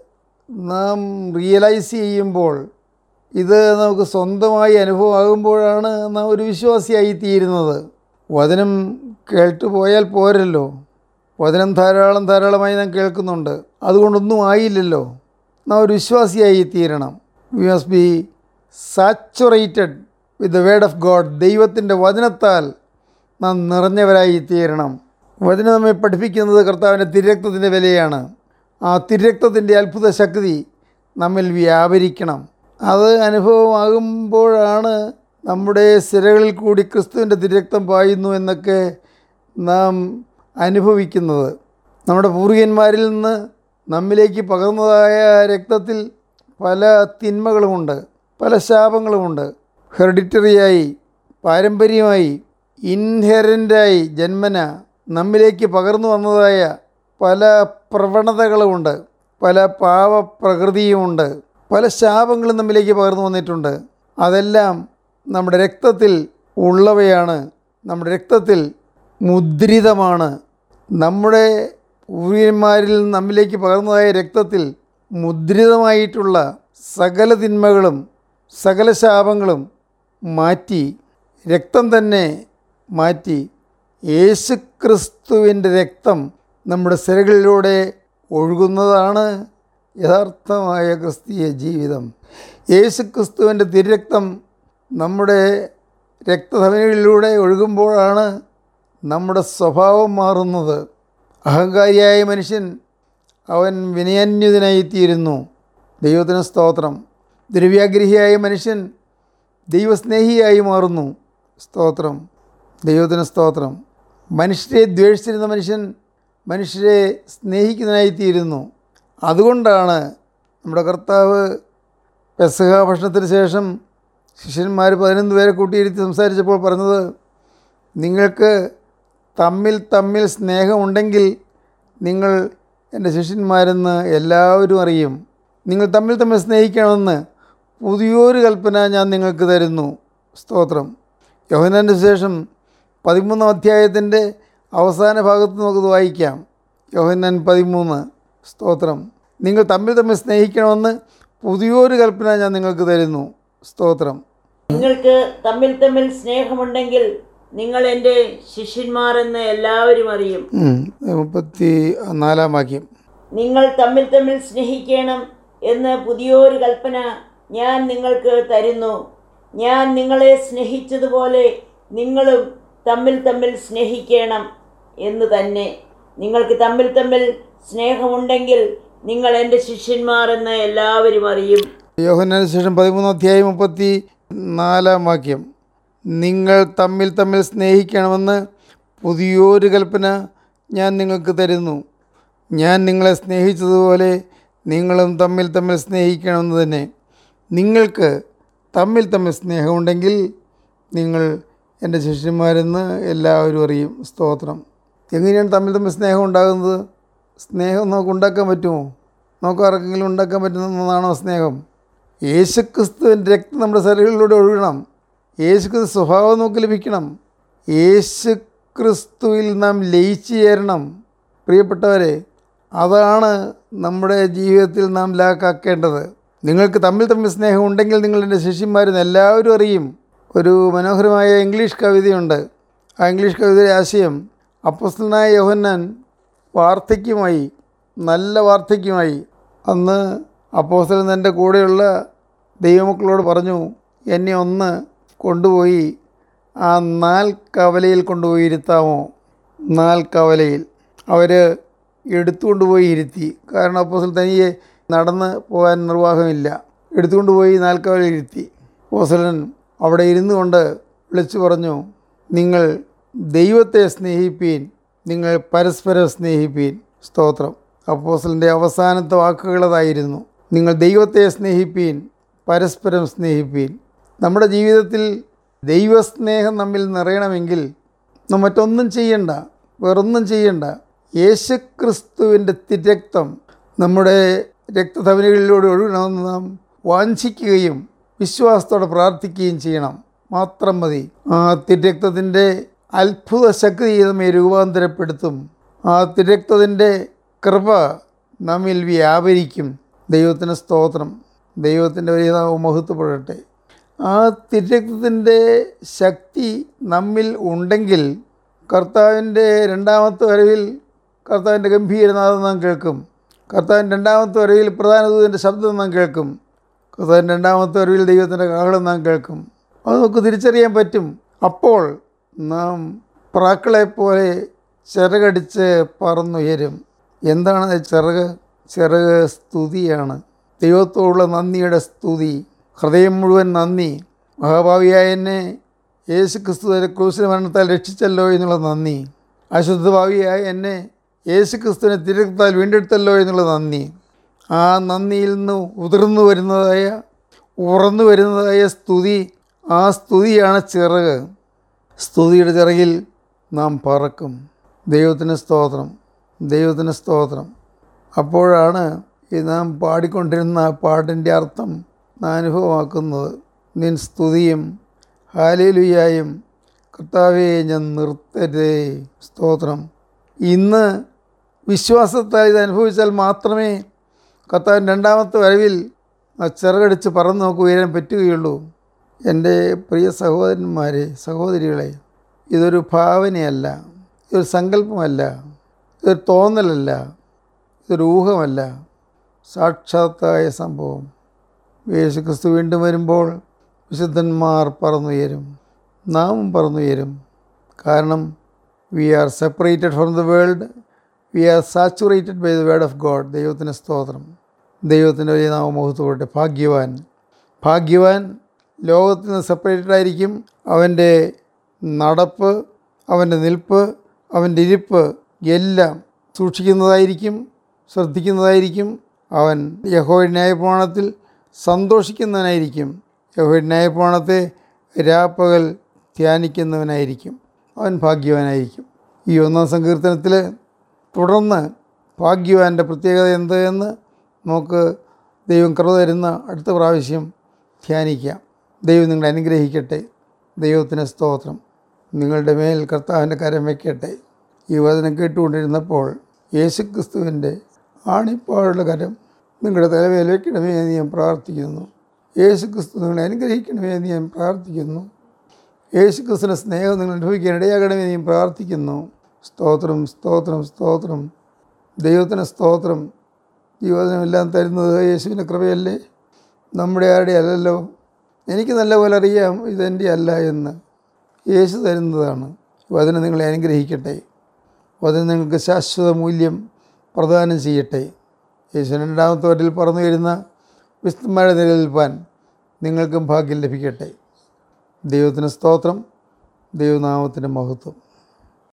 നാം റിയലൈസ് ചെയ്യുമ്പോൾ ഇത് നമുക്ക് സ്വന്തമായി അനുഭവമാകുമ്പോഴാണ് നാം ഒരു വിശ്വാസിയായി തീരുന്നത് വചനം കേട്ടു പോയാൽ പോരല്ലോ വചനം ധാരാളം ധാരാളമായി നാം കേൾക്കുന്നുണ്ട് അതുകൊണ്ടൊന്നും ആയില്ലല്ലോ നാം ഒരു വിശ്വാസിയായി തീരണം we must be saturated with the word of God ദൈവത്തിൻ്റെ വചനത്താൽ നാം നിറഞ്ഞവരായി തീരണം വചനം നമ്മെ പഠിപ്പിക്കുന്നത് കർത്താവിൻ്റെ തിരക്തത്തിൻ്റെ വിലയാണ് ആ തിരക്തത്തിൻ്റെ അത്ഭുത ശക്തി നമ്മിൽ വ്യാപരിക്കണം അത് അനുഭവമാകുമ്പോഴാണ് നമ്മുടെ സിരകളിൽ കൂടി ക്രിസ്തുവിൻ്റെ തിരക്തം പായുന്നു എന്നൊക്കെ നാം അനുഭവിക്കുന്നത് നമ്മുടെ പൂർവികന്മാരിൽ നിന്ന് നമ്മിലേക്ക് പകർന്നതായ രക്തത്തിൽ പല തിന്മകളുമുണ്ട് പല ശാപങ്ങളുമുണ്ട് ഹെറിഡിറ്ററിയായി പാരമ്പര്യമായി ഇൻഹെറൻ്റായി ജന്മന നമ്മിലേക്ക് പകർന്നു വന്നതായ പല പ്രവണതകളുമുണ്ട് പല പാവപ്രകൃതിയുമുണ്ട് പല ശാപങ്ങളും നമ്മിലേക്ക് പകർന്നു വന്നിട്ടുണ്ട് അതെല്ലാം നമ്മുടെ രക്തത്തിൽ ഉള്ളവയാണ് നമ്മുടെ രക്തത്തിൽ മുദ്രിതമാണ് നമ്മുടെ പൂർവ്വന്മാരിൽ നമ്മിലേക്ക് പകർന്നതായ രക്തത്തിൽ മുദ്രിതമായിട്ടുള്ള സകല തിന്മകളും സകല ശാപങ്ങളും മാറ്റി രക്തം തന്നെ മാറ്റി യേശുക്രിസ്തുവിൻ്റെ രക്തം നമ്മുടെ സിരകളിലൂടെ ഒഴുകുന്നതാണ് യഥാർത്ഥമായ ക്രിസ്തീയ ജീവിതം യേശുക്രിസ്തുവിൻ്റെ തിരക്തം നമ്മുടെ രക്തധമനികളിലൂടെ ഒഴുകുമ്പോഴാണ് നമ്മുടെ സ്വഭാവം മാറുന്നത് അഹങ്കാരിയായ മനുഷ്യൻ അവൻ വിനയാന്യുതനായിത്തീരുന്നു ദൈവത്തിന് സ്തോത്രം ദ്രവ്യാഗ്രഹിയായ മനുഷ്യൻ ദൈവസ്നേഹിയായി മാറുന്നു സ്തോത്രം ദൈവത്തിന് സ്തോത്രം മനുഷ്യരെ ദ്വേഷിച്ചിരുന്ന മനുഷ്യൻ മനുഷ്യരെ സ്നേഹിക്കുന്നതിനായിത്തീരുന്നു അതുകൊണ്ടാണ് നമ്മുടെ കർത്താവ് പെസഹ ഭക്ഷണത്തിന് ശേഷം ശിഷ്യന്മാർ പതിനൊന്ന് പേരെ കൂട്ടിയിരുത്തി സംസാരിച്ചപ്പോൾ പറഞ്ഞത് നിങ്ങൾക്ക് തമ്മിൽ തമ്മിൽ സ്നേഹമുണ്ടെങ്കിൽ നിങ്ങൾ എൻ്റെ ശിഷ്യന്മാരെന്ന് എല്ലാവരും അറിയും നിങ്ങൾ തമ്മിൽ തമ്മിൽ സ്നേഹിക്കണമെന്ന് പുതിയൊരു കൽപ്പന ഞാൻ നിങ്ങൾക്ക് തരുന്നു സ്തോത്രം യോഹനാൻ്റെ ശേഷം പതിമൂന്നാം അധ്യായത്തിൻ്റെ അവസാന ഭാഗത്ത് നമുക്കത് വായിക്കാം യോഹന്നാൻ പതിമൂന്ന് സ്തോത്രം നിങ്ങൾ തമ്മിൽ തമ്മിൽ സ്നേഹിക്കണമെന്ന് പുതിയൊരു കൽപ്പന ഞാൻ നിങ്ങൾക്ക് തരുന്നു സ്തോത്രം നിങ്ങൾക്ക് തമ്മിൽ തമ്മിൽ സ്നേഹമുണ്ടെങ്കിൽ നിങ്ങൾ എൻ്റെ ശിഷ്യന്മാരെന്ന് എല്ലാവരും അറിയും ഉം, മുപ്പത്തി നാലാം വാക്യം നിങ്ങൾ തമ്മിൽ തമ്മിൽ സ്നേഹിക്കണം എന്ന് പുതിയൊരു കൽപ്പന ഞാൻ നിങ്ങൾക്ക് തരുന്നു ഞാൻ നിങ്ങളെ സ്നേഹിച്ചതുപോലെ നിങ്ങളും തമ്മിൽ തമ്മിൽ സ്നേഹിക്കണം എന്ന് തന്നെ നിങ്ങൾക്ക് തമ്മിൽ തമ്മിൽ സ്നേഹമുണ്ടെങ്കിൽ നിങ്ങൾ എൻ്റെ ശിഷ്യന്മാർ എന്ന് എല്ലാവരും അറിയും യോഹന്നാന് ശേഷം പതിമൂന്നാം അധ്യായം മുപ്പത്തി നാലാം വാക്യം നിങ്ങൾ തമ്മിൽ തമ്മിൽ സ്നേഹിക്കണമെന്ന് പുതിയൊരു കൽപ്പന ഞാൻ നിങ്ങൾക്ക് തരുന്നു ഞാൻ നിങ്ങളെ സ്നേഹിച്ചതുപോലെ നിങ്ങളും തമ്മിൽ തമ്മിൽ സ്നേഹിക്കണമെന്ന് തന്നെ നിങ്ങൾക്ക് തമ്മിൽ തമ്മിൽ സ്നേഹമുണ്ടെങ്കിൽ നിങ്ങൾ എൻ്റെ ശിഷ്യന്മാരെന്ന് എല്ലാവരും അറിയും സ്തോത്രം എങ്ങനെയാണ് തമ്മിൽ തമ്മിൽ സ്നേഹം ഉണ്ടാകുന്നത് സ്നേഹം നമുക്ക് ഉണ്ടാക്കാൻ പറ്റുമോ നമുക്ക് ആർക്കെങ്കിലും ഉണ്ടാക്കാൻ പറ്റുന്നതാണോ സ്നേഹം യേശുക്രിസ്തുവിൻ്റെ രക്തം നമ്മുടെ ശരീരങ്ങളിലൂടെ ഒഴുകണം യേശുക്രിസ്തു സ്വഭാവം നമുക്ക് ലഭിക്കണം യേശുക്രിസ്തുവിൽ നാം ലയിച്ചു ചേരണം പ്രിയപ്പെട്ടവരെ അതാണ് നമ്മുടെ ജീവിതത്തിൽ നാം ലാക്കാക്കേണ്ടത് നിങ്ങൾക്ക് തമ്മിൽ തമ്മിൽ സ്നേഹം ഉണ്ടെങ്കിൽ നിങ്ങൾ എൻ്റെ ശിഷ്യന്മാരെന്ന് എല്ലാവരും അറിയും ഒരു മനോഹരമായ ഇംഗ്ലീഷ് കവിതയുണ്ട് ആ ഇംഗ്ലീഷ് കവിതയുടെ ആശയം അപ്പസ്തലനായ യോഹന്നാൻ വാർദ്ധക്യമായി നല്ല വാർദ്ധക്യമായി അന്ന് അപ്പോസ്തലൻ എൻ്റെ കൂടെയുള്ള ദൈവമക്കളോട് പറഞ്ഞു എന്നെ ഒന്ന് കൊണ്ടുപോയി ആ നാൽ കവലയിൽ കൊണ്ടുപോയി ഇരുത്താമോ നാൽ കവലയിൽ അവർ എടുത്തുകൊണ്ടുപോയി ഇരുത്തി കാരണം അപ്പോസ്തലൻ തനിയെ നടന്ന് പോകാൻ നിർവാഹമില്ല എടുത്തുകൊണ്ടുപോയി നാൽ കവലയിൽ ഇരുത്തി അപ്പോസ്തലൻ അവിടെ ഇരുന്നു കൊണ്ട് വിളിച്ചു പറഞ്ഞു നിങ്ങൾ ദൈവത്തെ സ്നേഹിപ്പീൻ നിങ്ങൾ പരസ്പരം സ്നേഹിപ്പീൻ സ്തോത്രം അപ്പോസലിൻ്റെ അവസാനത്തെ വാക്കുകളതായിരുന്നു നിങ്ങൾ ദൈവത്തെ സ്നേഹിപ്പീൻ പരസ്പരം സ്നേഹിപ്പീൻ നമ്മുടെ ജീവിതത്തിൽ ദൈവസ്നേഹം നമ്മിൽ നിറയണമെങ്കിൽ നാം മറ്റൊന്നും ചെയ്യണ്ട വേറൊന്നും ചെയ്യണ്ട യേശുക്രിസ്തുവിൻ്റെ തിരക്തം നമ്മുടെ രക്തധമനികളിലൂടെ ഒഴുകണമെന്ന് നാം വാഞ്ചിക്കുകയും വിശ്വാസത്തോടെ പ്രാർത്ഥിക്കുകയും ചെയ്യണം മാത്രം മതി ആ തിരക്തത്തിൻ്റെ അത്ഭുത ശക്തി നമ്മെ രൂപാന്തരപ്പെടുത്തും ആ തിരക്തത്തിൻ്റെ കൃപ നമ്മിൽ വ്യാപരിക്കും ദൈവത്തിന് സ്തോത്രം ദൈവത്തിൻ്റെ വലിയ നാമം മഹത്വപ്പെടട്ടെ ആ തിരക്തത്തിൻ്റെ ശക്തി നമ്മിൽ ഉണ്ടെങ്കിൽ കർത്താവിൻ്റെ രണ്ടാമത്തെ വരവിൽ കർത്താവിൻ്റെ ഗംഭീരനാഥം നാം കേൾക്കും കർത്താവിൻ്റെ രണ്ടാമത്തെ വരവിൽ പ്രധാന ദൂതൻ്റെ ശബ്ദം നാം കേൾക്കും കർത്താവിൻ്റെ രണ്ടാമത്തെ വരവിൽ ദൈവത്തിൻ്റെ കാഹളം നാം കേൾക്കും അത് നമുക്ക് തിരിച്ചറിയാൻ പറ്റും അപ്പോൾ നാം പ്രാക്കളെ പോലെ ചിറകടിച്ച് പറന്നുയരും എന്താണ് ചിറക് ചിറക് സ്തുതിയാണ് ദൈവത്തോടുള്ള നന്ദിയുടെ സ്തുതി ഹൃദയം മുഴുവൻ നന്ദി മഹാഭാവിയായ എന്നെ യേശു ക്രിസ്തു ക്രൂശിന് മരണത്താൽ രക്ഷിച്ചല്ലോ എന്നുള്ള നന്ദി അശുദ്ധഭാവിയായ എന്നെ യേശു ക്രിസ്തുവിനെ തിരക്കത്താൽ വീണ്ടെടുത്തല്ലോ എന്നുള്ള നന്ദി ആ നന്ദിയിൽ നിന്ന് ഉതിർന്നു വരുന്നതായ ഉറന്നു വരുന്നതായ സ്തുതി ആ സ്തുതിയാണ് ചിറക് സ്തുതിയുടെ ചിറകിൽ നാം പറക്കും ദൈവത്തിന് സ്തോത്രം ദൈവത്തിന് സ്തോത്രം അപ്പോഴാണ് ഈ നാം പാടിക്കൊണ്ടിരുന്ന ആ പാട്ടിൻ്റെ അർത്ഥം നാം അനുഭവമാക്കുന്നത് നിൻ സ്തുതിയും ഹാലേലുയായും കർത്താവെ ഞാൻ നിർത്തരുതേ സ്തോത്രം ഇന്ന് വിശ്വാസത്താൽ ഇത് അനുഭവിച്ചാൽ മാത്രമേ കർത്താവിൻ്റെ രണ്ടാമത്തെ വരവിൽ ആ ചിറകടിച്ച് പറന്ന് നമുക്ക് ഉയരാൻ പറ്റുകയുള്ളൂ എൻ്റെ പ്രിയ സഹോദരന്മാരെ സഹോദരികളെ ഇതൊരു ഭാവനയല്ല ഇതൊരു സങ്കല്പമല്ല ഇതൊരു തോന്നലല്ല ഇതൊരു ഊഹമല്ല സാക്ഷാത്തായ സംഭവം യേശുക്രിസ്തു വീണ്ടും വരുമ്പോൾ വിശുദ്ധന്മാർ പറന്നുയരും നാമും പറന്നുയരും കാരണം we are separated from the world we are saturated by the word of God ദൈവത്തിൻ്റെ സ്തോത്രം ദൈവത്തിൻ്റെ വലിയ നാമം മുഹത്തുപോട്ടെ ഭാഗ്യവാൻ ഭാഗ്യവാൻ ലോകത്തിൽ നിന്ന് സെപ്പറേറ്റഡ് ആയിരിക്കും അവൻ്റെ നടപ്പ് അവൻ്റെ നിൽപ്പ് അവൻ്റെ ഇരിപ്പ് എല്ലാം സൂക്ഷിക്കുന്നതായിരിക്കും ശ്രദ്ധിക്കുന്നതായിരിക്കും അവൻ യഹോയുടെ ന്യായപ്രമാണത്തിൽ സന്തോഷിക്കുന്നവനായിരിക്കും യഹോയുടെ ന്യായപ്രമാണത്തെ രാപ്പകൽ ധ്യാനിക്കുന്നവനായിരിക്കും അവൻ ഭാഗ്യവാനായിരിക്കും ഈ ഒന്നാം സങ്കീർത്തനത്തിൽ തുടർന്ന് ഭാഗ്യവാൻ്റെ പ്രത്യേകത എന്ത് എന്ന് നമുക്ക് ദൈവം കൃപ തരുന്ന അടുത്ത പ്രാവശ്യം ധ്യാനിക്കാം ദൈവം നിങ്ങളെ അനുഗ്രഹിക്കട്ടെ ദൈവത്തിന് സ്തോത്രം നിങ്ങളുടെ മേൽ കർത്താവിൻ്റെ കരം വയ്ക്കട്ടെ ഈ വചനം കേട്ടുകൊണ്ടിരുന്നപ്പോൾ യേശുക്രിസ്തുവിൻ്റെ ആണിപ്പാടുള്ള കരം നിങ്ങളുടെ തലമേൽ വയ്ക്കണമേ എന്ന് ഞാൻ പ്രാർത്ഥിക്കുന്നു യേശുക്രിസ്തു നിങ്ങളെ അനുഗ്രഹിക്കണമേ എന്ന് ഞാൻ പ്രാർത്ഥിക്കുന്നു യേശുക്രിസ്തുവിൻ്റെ സ്നേഹം നിങ്ങൾ അനുഭവിക്കാൻ ഇടയാകണമേ എന്ന് ഞാൻ പ്രാർത്ഥിക്കുന്നു സ്തോത്രം സ്തോത്രം സ്തോത്രം ദൈവത്തിന് സ്തോത്രം ജീവനമെല്ലാം തരുന്നത് യേശുവിൻ്റെ കൃപയല്ലേ നമ്മുടെ ആരുടെ അല്ലല്ലോ എനിക്ക് നല്ലപോലെ അറിയാം ഇതെൻ്റെ അല്ല എന്ന് യേശു തരുന്നതാണ് വചനം നിങ്ങളെ അനുഗ്രഹിക്കട്ടെ വചനം നിങ്ങൾക്ക് ശാശ്വത മൂല്യം പ്രദാനം ചെയ്യട്ടെ യേശു രണ്ടാമത്തെ വരിൽ പറന്നു വരുന്ന വിസ്തുമാരെ നിലനിൽപ്പാൻ നിങ്ങൾക്കും ഭാഗ്യം ലഭിക്കട്ടെ ദൈവത്തിന് സ്തോത്രം ദൈവനാമത്തിന് മഹത്വം